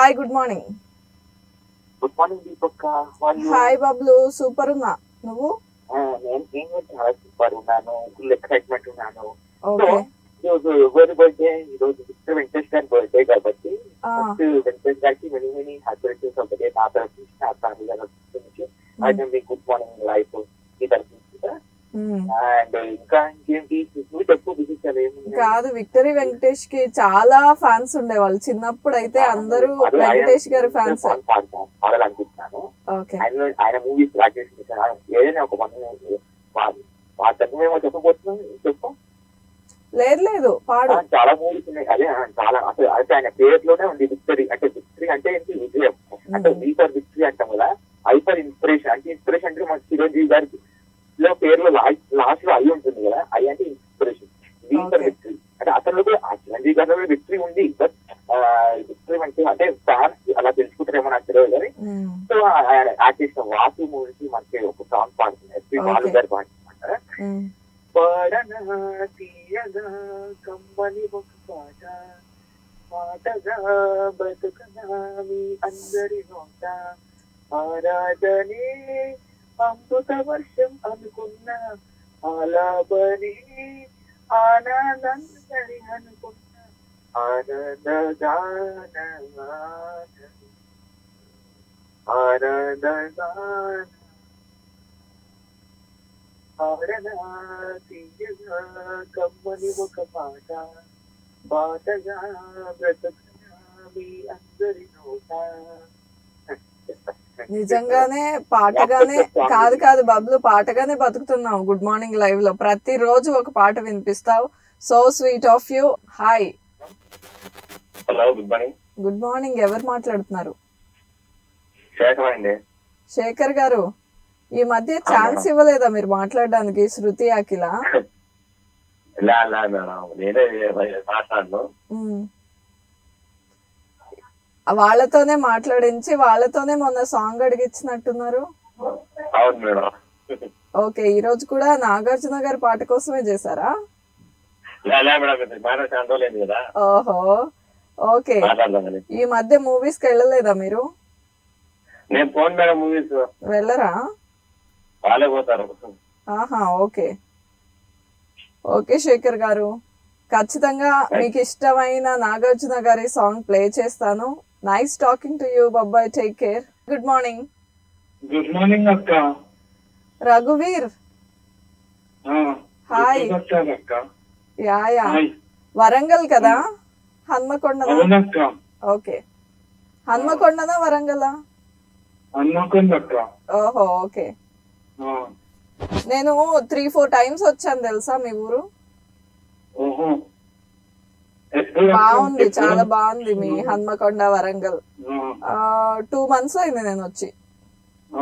Hi good morning good morning Deepak వాళ్ళు hi Bablu super ఉన్నా నువ్వు నేను నేను కూడా చాలా సూపర్ ఉన్నాను ఫుల్ ఎక్సైట్మెంట్ ఉన్నాను ఓకే ఈరోజు ఎవరి బర్త్డే ఈరోజు మిస్టర్ వెంకటేష్ గారి బర్త్డే కాబట్టి ఆ, ఫస్ట్ వెంకటేష్ గారికి many many happy returns of day నా తరఫు నుంచి నా ఫ్యామిలీ గారి తరఫు నుంచి అయితే మీ గుడ్ మార్నింగ్ లైఫ్ ఈ తరఫు నుంచి మ్మ్. అండ్ ఇంకా ఇంకేంటి నువ్వు చెప్పు విశేషాలు ఏమున్నాయి? కాదు విక్టరీ వెంకటేష్ కి చాలా ఫ్యాన్స్ ఉండేవాళ్ళు చిన్నప్పుడు అయితే అందరూ అదే ఆయన వెంకటేష్ గారి ఫ్యాన్స్ పాట పాడతాను పాడాలనుకుంటున్నాను ఓకే ఆయన ఆయన మూవీస్ రాకేష్ ఏదైనా ఒక వన్ పాట మేము చెప్పబోతున్నాం చెప్పు లేదు లేదు పాడు ఆ, చాలా మూవీస్ ఉన్నాయి అదే ఆ, చాలా అసలు అయితే ఆయన పేరులోనే ఉంది విక్టరీ అంటే విక్టరీ అంటే ఏంటి విజయం అంటే మ్మ్. వి ఫర్ విక్టరీ అంటాం కదా ఐ ఫర్ ఇన్స్పిరేషన్ అంటే ఇన్స్పిరేషన్ అంటే మన చిరంజీవి గారికి లో పేరులో లాస్ట్ లో ఐ ఉంటుంది కదా ఐ అంటే inspiration V for Okay. Victory అంటే అతను కూడా ఆ చిరంజీవి గారిలో కూడా విక్టరీ ఉంది బట్ విక్టరీ అంటే అంటే ఫ్యాన్స్ అలా తెలుసుకుంటారేమో నాకు తెలియదు కానీ మ్మ్. సో ఆయన యాక్ట్ చేసిన వాసు మూవీకి మనకి ఒక సాంగ్ పాడుతుంది ఎస్పీ Okay. బాలు గారు పాడుతున్నారు మ్మ్. పాడనా తీయగా కమ్మని ఒక పాట పాటగా బతుకనా మీ అందరి నోట ఆరాధనే అమృత వర్షం అనుకున్న ఆలాపని ఆనందని అనుకున్న ఆనందగాన ఆనందగాన ఆరనా తీయగా కమ్మని ఒక పాట పాటగా బ్రతకనా మీ అందరి నోట నిజంగానే పాటగానే కాదు కాదు బబ్లు పాటగానే బతుకుతున్నావు గుడ్ మార్నింగ్ లైవ్ లో ప్రతి రోజు ఒక పాట వినిపిస్తావు so sweet of you hi hello good morning good morning ఎవరు మాట్లాడుతున్నారు శేఖర్ అండి శేఖర్ గారు ఈ మధ్య ఛాన్స్ ఇవ్వలేదా మీరు మాట్లాడడానికి శృతి అఖిల ఇలా ఇలా మేడం నేనే మాట్లాడను మ్మ్. వాళ్ళతోనే మాట్లాడించి వాళ్ళతోనే మొన్న సాంగ్ అడిగిచ్చినట్టున్నారు అవును మేడం ఓకే ఈ రోజు కూడా నాగార్జున గారి పాట కోసమే చేశారా ఇలా ఇలా మేడం మాట్లాడే చాలా రోజులైంది కదా ఓహో ఓకే మాట్లాడదామని ఈ మధ్య మూవీస్ కి వెళ్ళలేదా మీరు నేను ఫోన్ మేడం మూవీస్ వెళ్ళరా వాళ్ళే పోతారు ఆహా ఓకే ఓకే శేఖర్ గారు ఖచ్చితంగా మీకు ఇష్టమైన నాగార్జున గారి సాంగ్ ప్లే చేస్తాను నైస్ టాకింగ్ టు యూ బాబాయ్ take care good morning good morning అక్క రఘువీర్ ఆ, హాయ్. ఎప్పుడు వచ్చారు అక్క యా యా హాయ్ వరంగల్ కదా హన్మకొండనా అవునక్క ఓకే హన్మకొండనా వరంగలా హన్మకొండ అక్క ఓహో ఓకే ఆ, నేను త్రీ ఫోర్ టైమ్స్ వచ్చాను తెలుసా మీ ఊరు ఓహో ఎప్పుడు అక్క? బాగుంది ఎప్పుడు? చాలా బాగుంది మీ హన్మకొండ వరంగల్ ఆ, టూ మంత్స్ అయింది నేను వచ్చి ఆ,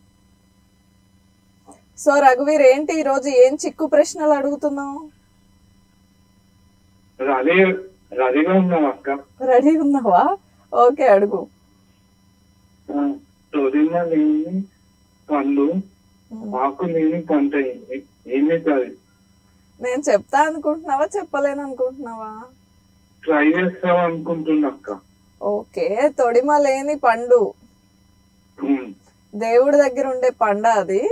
సో రఘువీర్ ఏంటి ఈ రోజు ఏం చిక్కు ప్రశ్నలు అడుగుతున్నావు రెడీ రెడీగా ఉన్నాం అక్క రెడీ ఉన్నావా ఓకే అడుగు ఆ, తొడిమ లేని పండు ఆకు లేని పంట ఏంటి ఏమి కాదు నేను చెప్తా అనుకుంటున్నావా చెప్పలేను అనుకుంటున్నావా ట్రై చేస్తాం అనుకుంటున్నా అక్క ఓకే తొడిమ లేని పండు ఉమ్, దేవుడి దగ్గర ఉండే పండ అది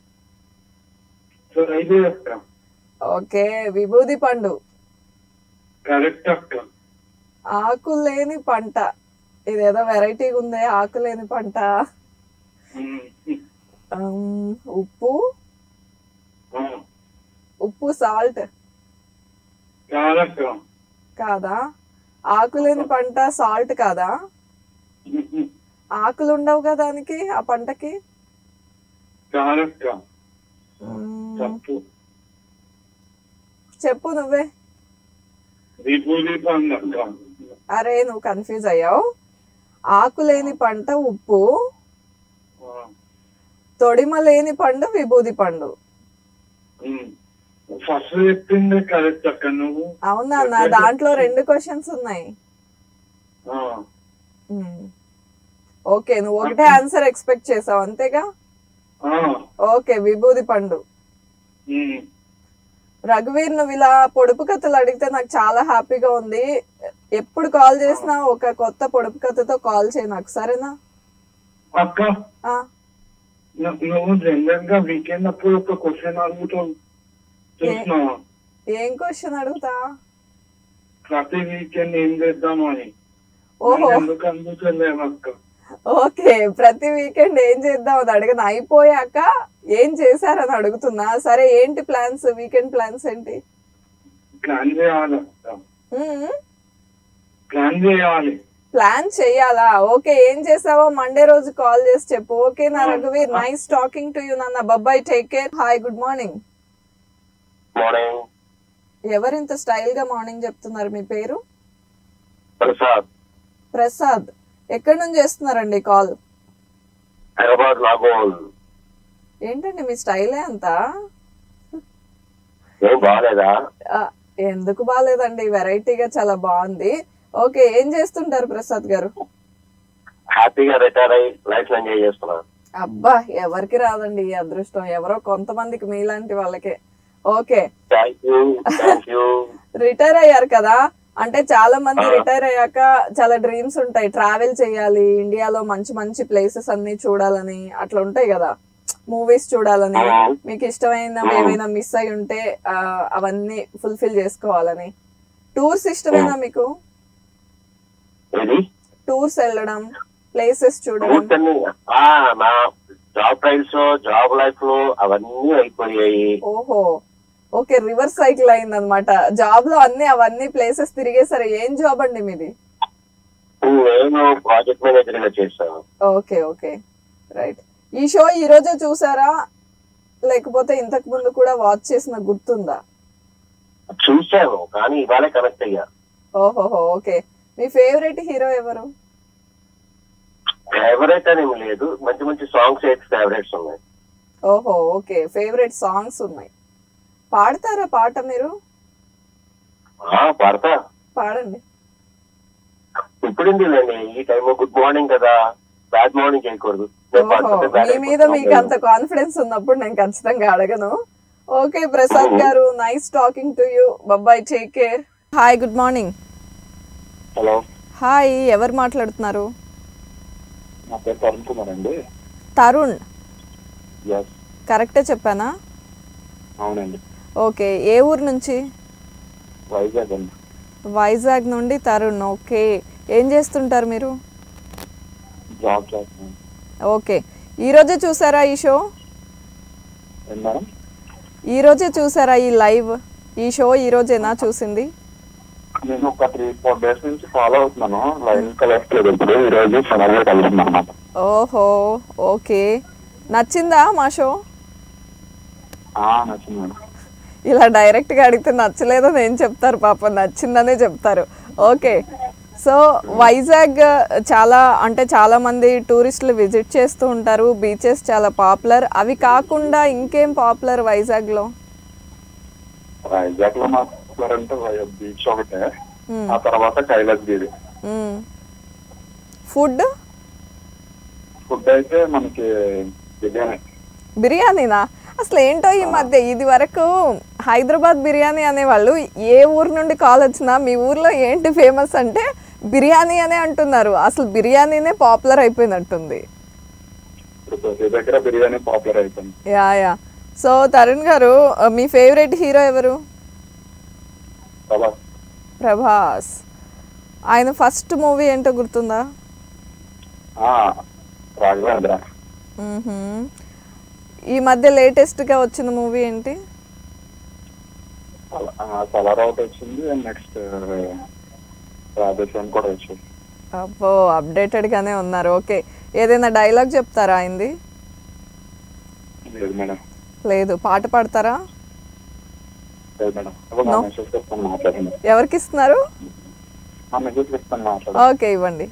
ట్రై చేస్తా ఓకే విభూది పండు కరెక్ట్ అక్క ఆకు లేని పంట ఇదేదో వెరైటీగా ఉందే ఆకు లేని పంట ఉమ్, ఉమ్, ఉప్పు ఆ, ఉప్పు సాల్ట్ కాదక్క కాదా ఆకు లేని పంట సాల్ట్ కాదా ఉమ్, ఆకులు ఉండవు కదా దానికి ఆ పంటకి కాదక్క మ్మ్. తప్పు చెప్పు నువ్వే విభూది పండు అక్క అరే నువ్వు కన్ఫ్యూజ్ అయ్యావు ఆకు లేని పంట ఉప్పు ఆ, తొడిమ లేని పండు విభూది పండు ఉమ్. ఫస్ట్ చెప్పింది కరెక్ట్ అక్క నువ్వు అవునా నా దాంట్లో రెండు క్వశ్చన్స్ ఉన్నాయి ఆ, మ్మ్. ఓకే నువ్వు ఒకటే ఆన్సర్ ఎక్స్పెక్ట్ చేసావు అంతేగా ఆ, ఓకే విభూది పండు ఉమ్. రఘువీర్ నువ్వు ఇలా పొడుపు కథలు అడిగితే నాకు చాలా హ్యాపీగా ఉంది ఎప్పుడు కాల్ చేసినా ఒక కొత్త పొడుపు కథతో కాల్ చేయి నాకు సరేనా అక్క ఆ, ను- నువ్వు జనరల్ గా వీకెండ్ అప్పుడు ఒక క్వశ్చన్ అడుగుతావు చూస్తున్నావా ఏం క్వశ్చన్ అడుగుతా ప్రతి వీకెండ్ ఏం చేద్దామని ఓహో ఎందుకు అందుకోలేము అక్క ఓకే ప్రతి వీకెండ్ ఏం చేద్దాం అది అడగను అయిపోయాక ఏం చేశారని అడుగుతున్నా సరే ఏంటి ప్లాన్స్ వీకెండ్ ప్లాన్స్ ఏంటి ప్లాన్ చేయాలి అక్క మ్మ్. ప్లాన్ చేయాలి ప్లాన్ చెయ్యాలా ఓకే ఏం చేసావో మండే రోజు కాల్ చేసి చెప్పు ఓకే నా రఘువీర్ నైస్ టాకింగ్ టు యూ నాన్న బబ్బాయ్ take care hi good morning morning ఎవరింత స్టైల్ గా మార్నింగ్ చెప్తున్నారు మీ పేరు ప్రసాద్ ప్రసాద్ ఎక్కడి నుంచి చేస్తున్నారండి కాల్ హైదరాబాద్ లాగోన్ ఏంటండి మీ స్టైలే అంతా ఏం బాగాలేదా ఆ, ఎందుకు బాగాలేదండి వెరైటీగా చాలా బాగుంది ఓకే ఏం చేస్తుంటారు ప్రసాద్ గారు హ్యాపీగా రిటైర్ అయ్యి లైఫ్ ఎంజాయ్ చేస్తున్నా అబ్బా ఎవరికి రాదండి ఈ అదృష్టం ఎవరో కొంతమందికి మీలాంటి వాళ్ళకే okay thank you thank you retire అయ్యారు కదా అంటే చాలా మంది ఆ. రిటైర్ అయ్యాక చాలా డ్రీమ్స్ ఉంటాయి ట్రావెల్ చేయాలి ఇండియాలో మంచి మంచి ప్లేసెస్ అన్ని చూడాలని అట్లా ఉంటాయి కదా మూవీస్ చూడాలని ఆ. మీకు ఇష్టమైన ఆ. ఏమైనా మిస్ అయి ఉంటే ఆ, అవన్నీ ఫుల్ఫిల్ చేసుకోవాలని టూర్స్ ఇష్టమేనా మీకు ఏది టూర్స్ వెళ్ళడం ప్లేసెస్ చూడడం కూర్చొని ఆ, నా జాబ్ ట్రైల్స్ జాబ్ లైఫ్ లో అవన్నీ అయిపోయాయి ఓహో ఓకే రివర్స్ సైకిల్ అయింది అనమాట జాబ్ లో అన్ని అవన్నీ ప్లేసెస్ తిరిగేసరి ఏం జాబ్ అండి మీది నేను ప్రాజెక్ట్ మేనేజర్ గా చేశాను ఓకే ఓకే రైట్ ఈ షో ఈ రోజే చూసారా లేకపోతే ఇంతకు ముందు కూడా వాచ్ చేసిన గుర్తుందా చూశాను కానీ ఇవాళే కనెక్ట్ అయ్యా ఓహోహో ఓకే మీ ఫేవరెట్ హీరో ఎవరు ఫేవరెట్ అని ఏం లేదు మంచి మంచి సాంగ్స్ అయితే ఫేవరెట్స్ ఉన్నాయి ఓహో ఓకే ఫేవరెట్ సాంగ్స్ ఉన్నాయి పాడతారా పాట మీరు ఆ, పాడతా పాడండి ఇప్పుడు లేండి ఈ టైం గుడ్ మార్నింగ్ కదా బ్యాడ్ మార్నింగ్ చేయకూడదు నేను ఓహో పాడుతుంటే bad మీ మీద మీకు అంత కాన్ఫిడెన్స్ ఉన్నప్పుడు నేను ఖచ్చితంగా అడగను ఓకే ప్రసాద్ గారు nice talking to you bye bye take care hi good morning hello hi ఎవరు మాట్లాడుతున్నారు నా పేరు తరుణ్ కుమార్ అండి తరుణ్ ఎస్ కరెక్టే చెప్పానా అవునండి ఓకే ఏ ఊరు నుంచి వైజాగ్ అండి వైజాగ్ నుండి తరుణ్ ఓకే ఏం చేస్తుంటారు మీరు జాబ్ చేస్తున్నాను ఓకే ఈరోజే చూసారా ఈ షో ఏం మేడం ఈరోజే చూసారా ఈ లైవ్ ఈ షో ఈరోజేనా చూసింది నేను ఒక త్రీ ఫోర్ డేస్ నుంచి ఫాలో అవుతున్నాను లైన్ కలెక్ట్లేదు ఇప్పుడు ఈ రోజు సడన్గా కలుస్తున్నాను అనమాట ఓహో ఓకే నచ్చిందా మా షో నచ్చింది మేడం ఇలా డైరెక్ట్గా అడిగితే నచ్చలేదని ఏం చెప్తారు పాపం నచ్చిందనే చెప్తారు ఓకే సో వైజాగ్ చాలా అంటే చాలా మంది టూరిస్టులు విజిట్ చేస్తూ ఉంటారు బీచెస్ చాలా పాపులర్ అవి కాకుండా ఇంకేం పాపులర్ వైజాగ్లో వైజాగ్ లో మాట్లాడారంటే బీచ్ ఒకటే ఆ తర్వాత కైలాసగిరి ఫుడ్ ఫుడ్ అయితే మనకి బిర్యానీ బిర్యానీనా అసలు ఏంటో ఈ మధ్య ఇది వరకు హైదరాబాద్ బిర్యానీ అనేవాళ్ళు ఏ ఊరు నుండి కాల్ వచ్చినా మీ ఊర్లో ఏంటి ఫేమస్ అంటే బిర్యానీ అనే అంటున్నారు అసలు బిర్యానీనే పాపులర్ అయిపోయినట్టుంది ఇప్పుడు ప్రతి దగ్గర బిర్యానీ పాపులర్ అయిపోయింది యా యా సో తరుణ్ గారు ఆ, మీ ఫేవరెట్ హీరో ఎవరు చాలా ప్రభాస్ ఆయన ఫస్ట్ మూవీ ఏంటో గుర్తుందా రాఘవేంద్ర మ్మ్హ్మ్. ఈ మధ్య లేటెస్ట్గా వచ్చిన మూవీ ఏంటి సలార్ అవుట్ వచ్చింది నెక్స్ట్ రాధేశ్వరం కూడా వచ్చింది అబ్బో అప్డేటెడ్గానే ఉన్నారు ఓకే ఏదైనా డైలాగ్ చెప్తారా ఆయనది లేదు మేడం లేదు పాట పాడతారా లేదు మేడం ఇప్పుడు నా మెసేజ్ చెప్తాను మాట్లాడండి ఎవరికి ఇస్తున్నారు నా మెసేజ్ చెప్తాను మాట్లాడండి ఓకే ఇవ్వండి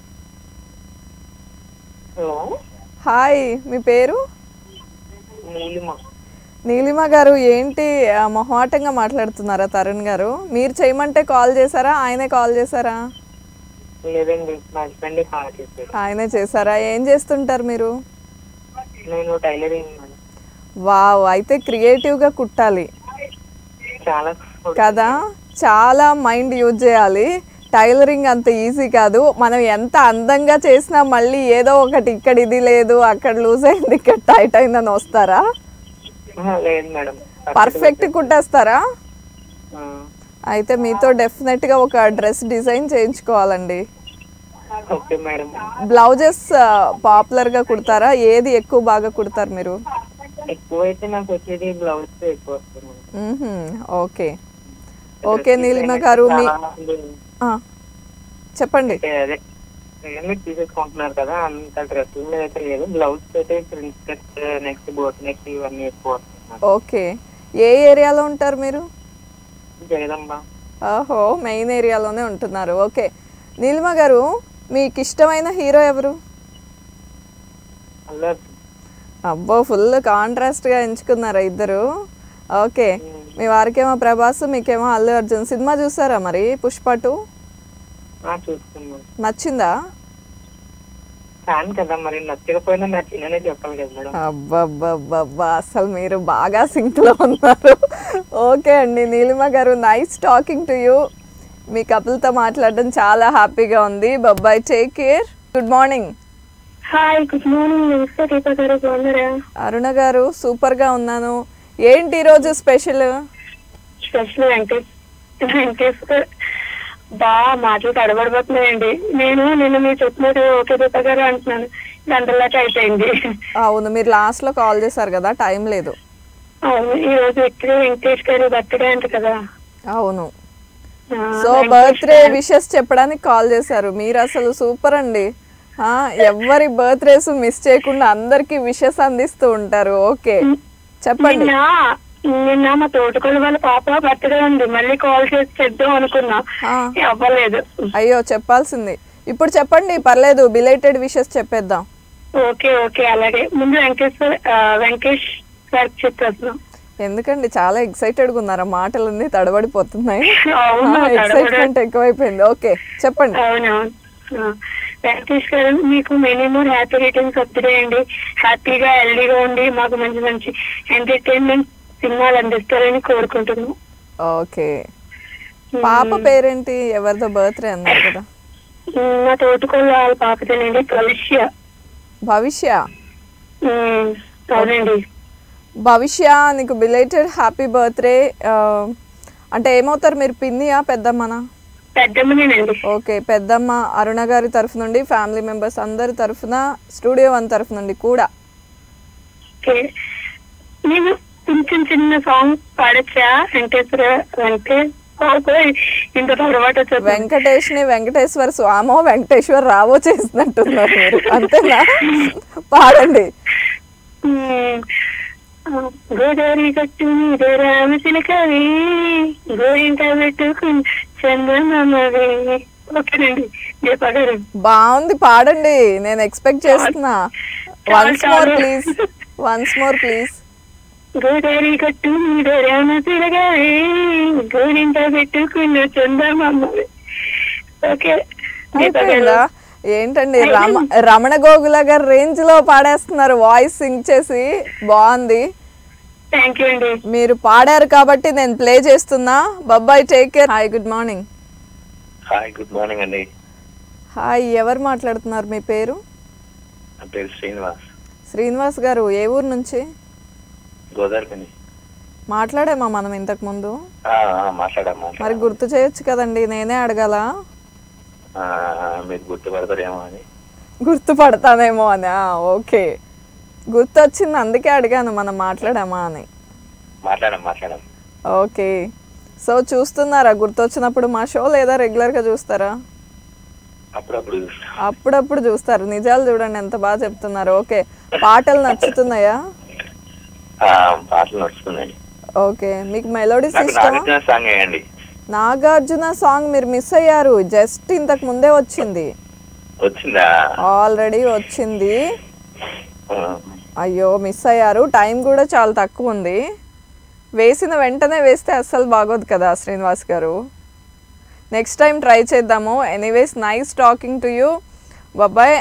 హలో హాయ్ మీ పేరు నీలిమ నీలిమ గారు ఏంటి ఆ, మొహమాటంగా మాట్లాడుతున్నారా తరుణ్ గారు మీరు చేయమంటే కాల్ చేశారా ఆయనే కాల్ చేశారా లేదండి మా హస్బెండ్ కాల్ చేశారు ఆయనే చేశారా ఏం చేస్తుంటారు మీరు నేను టైలరింగ్ మేడం వావ్ అయితే క్రియేటివ్గా కుట్టాలి చాలా కదా చాలా మైండ్ యూజ్ చేయాలి టైలరింగ్ అంత ఈజీ కాదు మనం ఎంత అందంగా చేసినా మళ్ళీ ఏదో ఒకటి ఇక్కడ ఇది లేదు అక్కడ లూజ్ అయింది ఇక్కడ టైట్ అయిందని వస్తారా ఆ, లేదు మేడం పర్ఫెక్ట్ కుట్టేస్తారా ఆ, అయితే మీతో డెఫినెట్గా ఒక డ్రెస్ డిజైన్ చేయించుకోవాలండి ఓకే మేడం బ్లౌజెస్ పాపులర్గా కుడతారా ఏది ఎక్కువ బాగా కుడతారు మీరు ఎక్కువైతే నాకు వచ్చేది బ్లౌజ్ ఎక్కువ వస్తుంది madam. Mhm. Okay okay Neelima గారు మీ చాలా మంది ఆ, చెప్పండి అంటే అదే మీరు తీసేసుకుంటున్నారు కదా అంత డ్రెస్సుల మీద అయితే లేదు బ్లౌజ్ అయితే print cut next boat neck ఇవన్నీ ఎక్కువ వస్తుంది ఓకే ఏ ఏరియాలో ఉంటారు మీరు జగదంబ ఓహో మెయిన్ ఏరియాలోనే ఉంటున్నారు ఓకే నీలిమ గారు మీకు ఇష్టమైన హీరో ఎవరు అలా అబ్బో ఫుల్ కాంట్రాస్ట్గా ఎంచుకున్నారా ఇద్దరు ఓకే మీ వారికేమో ప్రభాస్ మీకేమో అల్లు అర్జున్ సినిమా చూసారా మరి పుష్ప టూ చూసుకున్నాం నచ్చిందా ఫ్యాన్ కదా మరి నచ్చకపోయినా నచ్చిందనే చెప్పాలి కదా మేడం అబ్బబ్బబ్బబ్బా అసలు మీరు బాగా సింక్లో ఉన్నారు ఓకే అండి నీలిమ గారు నైస్ టాకింగ్ టు యూ మీ కపుల్తో మాట్లాడడం చాలా హ్యాపీగా ఉంది bye bye take care good morning hi good morning నమస్తే దీపా గారు బాగున్నారా అరుణ గారు సూపర్గా ఉన్నాను ఏంటి ఈరోజు స్పెషల్ స్పెషల్ వెంకటేష్ వెంకటేష్ గారు బాగా మాటలు తడబడిపోతున్నాయండి నేను నిన్న మీరు చెప్పినట్టు ఓకే దీపా గారు అంటున్నాను ఇది అందరిలాగా అయిపోయింది అవును మీరు లాస్ట్లో కాల్ చేశారు కదా టైం లేదు అవును ఈ రోజు వ్యక్తి వెంకటేష్ గారి బర్త్డే అంట కదా అవును ఆ, సో వెంకటేష్ బర్త్డే విషెస్ చెప్పడానికి కాల్ చేశారు మీరు అసలు సూపర్ అండి ఆ, ఎవరి బర్త్డేస్ మిస్ చేయకుండా అందరికి విషెస్ అందిస్తూ ఉంటారు ఓకే చెప్పండి నిన్న నిన్న మా తోటకొల్లు వాళ్ళ పాప బర్త్డే ఉంది మళ్ళీ కాల్ చేసి చెప్దాం అనుకున్నా ఆ. అవ్వలేదు అయ్యో చెప్పాల్సింది ఇప్పుడు చెప్పండి పర్లేదు బిలేటెడ్ విషెస్ చెప్పేద్దాం ఓకే ఓకే అలాగే ముందు వెంకటేష్ ఆ, వెంకటేష్ గారికి చెప్పేస్తున్నాం ఎందుకండి చాలా ఎక్సైటెడ్గా ఉన్నారా మాటలన్నీ తడబడిపోతున్నాయి అవును, ఎక్సైట్మెంట్ ఎక్కువైపోయింది ఓకే చెప్పండి అవునవును ఆ, వెంకటేష్ గారు మీకు many more happy returns birthday అండి హ్యాపీగా హెల్దీగా ఉండి మాకు మంచి మంచి ఎంటర్టైన్మెంట్ సినిమాలు అందిస్తారని కోరుకుంటున్నాం ఓకే పాప పేరేంటి ఎవరిదో బర్త్డే అన్నారు కదా ఉమ్, మా తోటకోళ్ళ వాళ్ళ పాపదేనండి భవిష్య భవిష్య ఉమ్, అవునండి భవిష్య నీకు బిలేటెడ్ హ్యాపీ బర్త్డే అంటే ఏమవుతారు మీరు పిన్నియా పెద్దమ్మనా పెద్దమ్మనేనండి ఓకే పెద్దమ్మ అరుణ గారి తరఫు నుండి ఫ్యామిలీ మెంబర్స్ అందరి తరఫున స్టూడియో వన్ తరఫు నుండి కూడా ఓకే నేను కొంచెం చిన్న సాంగ్ పాడచ్చా వెంకటేశ్వర వెంకటేష్ బాబోయ్, ఇంత తర్వాత చెప్పండి వెంకటేష్ని వెంకటేశ్వర స్వామో వెంకటేశ్వర రావో చేసినట్టున్నారు మీరు అంతేనా పాడండి ఉమ్, ఆ, గోదావరి గట్టు మీద రామచిలకవి గోరింట పెట్టుకుని చందమామవి ఓకేనండి దీపా గారు బాగుంది పాడండి నేను ఎక్స్పెక్ట్ చేస్తున్నా once more please once more please Godavari గట్టు మీద రామచిలకవి గోరింట పెట్టుకున్న చందమామవి ఓకే దీపా గారు అయిపోయిందా ఏంటండి రమ రమణ గోగుల గారు రేంజ్ లో పాడేస్తున్నారు వాయిస్ సింగ్ చేసి బాగుంది థ్యాంక్ యూ అండి మీరు పాడారు కాబట్టి నేను ప్లే చేస్తున్నా bye bye take care hi good morning hi good morning అండి హాయ్ ఎవరు మాట్లాడుతున్నారు మీ పేరు నా పేరు శ్రీనివాస్ శ్రీనివాస్ గారు ఏ ఊరు నుంచి గోదావరికని మాట్లాడామా మనం ఇంతకు ముందు మాట్లాడాము మరి గుర్తు చేయొచ్చు కదండి నేనే అడగాల మీరు గుర్తుపడతారేమో అని గుర్తుపడతానేమో అని ఆ, ఓకే గుర్తొచ్చింది అందుకే అడిగాను మనం మాట్లాడామా అని మాట్లాడాం మాట్లాడాం ఓకే సో చూస్తున్నారా గుర్తొచ్చినప్పుడు మా షో లేదా రెగ్యులర్గా చూస్తారా అప్పుడప్పుడు చూస్తాం అప్పుడప్పుడు చూస్తారు నిజాలు చూడండి ఎంత బాగా చెప్తున్నారు ఓకే పాటలు నచ్చుతున్నాయా ఆ, పాటలు నడుస్తున్నాయి ఓకే మీకు మెలోడీస్ నాకు ఇష్టమా నాగార్జున సాంగ్ వేయండి నాగార్జున సాంగ్ మీరు మిస్ అయ్యారు జస్ట్ ఇంతకు ముందే వచ్చింది వచ్చిందా ఆల్రెడీ వచ్చింది ఆ, అయ్యో మిస్ అయ్యారు టైం కూడా చాలా తక్కువ ఉంది వేసిన వెంటనే వేస్తే అస్సలు బాగోదు కదా శ్రీనివాస్ గారు నెక్స్ట్ టైం ట్రై చేద్దాము anyways nice talking to you బాబాయ్